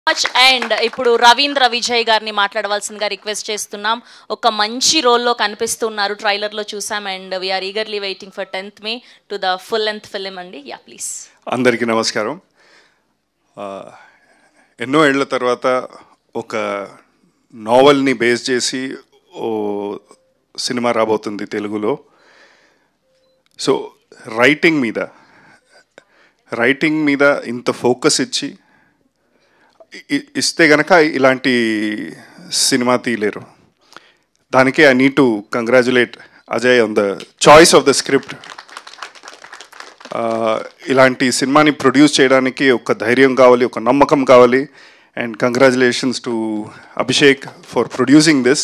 much and ఇప్పుడు రవీంద్ర విజయ్ గారిని మాట్లాడవలసిందిగా రిక్వెస్ట్ చేస్తున్నాం ఒక మంచి రోల్లో కనిపిస్తున్నారు ట్రైలర్లో చూసాం and we are eagerly waiting for tenth May to the full length film అండి యా ప్లీజ్ అందరికీ నమస్కారం ఆ, ఎన్నో ఏళ్ల తర్వాత ఒక నావల్ని బేస్ చేసి ఓ సినిమా రాబోతుంది తెలుగులో సో రైటింగ్ మీద రైటింగ్ మీద ఇంత ఫోకస్ ఇచ్చి ఇ- ఇస్తే గనక ఇలాంటి సినిమా తీయలేరు దానికే I need to congratulate Ajay on the choice of the script ఆ, ఇలాంటి సినిమాని ప్రొడ్యూస్ చేయడానికి ఒక ధైర్యం కావాలి ఒక నమ్మకం కావాలి and congratulations to Abhishek for producing this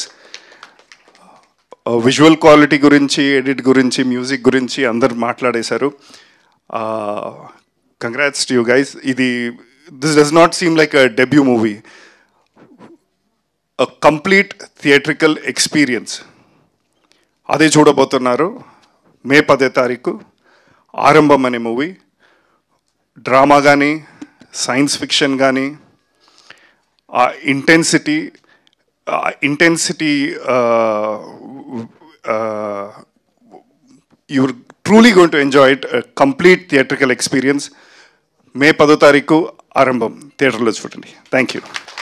visual quality గురించి ఎడిట్ గురించి మ్యూజిక్ గురించి అందరు మాట్లాడేశారు కంగ్రాట్స్ టు యూ గైస్ ఇది this does not seem like a debut movie a complete theatrical experience అదే చూడబోతున్నారు మే పదే తారీఖు ఆరంభం అనే మూవీ డ్రామా కానీ సైన్స్ ఫిక్షన్ కానీ ఆ intensity intensity you're truly going to enjoy it complete theatrical experience May పదో తారీఖు ఆరంభం థియేటర్లో చూడండి థ్యాంక్ యూ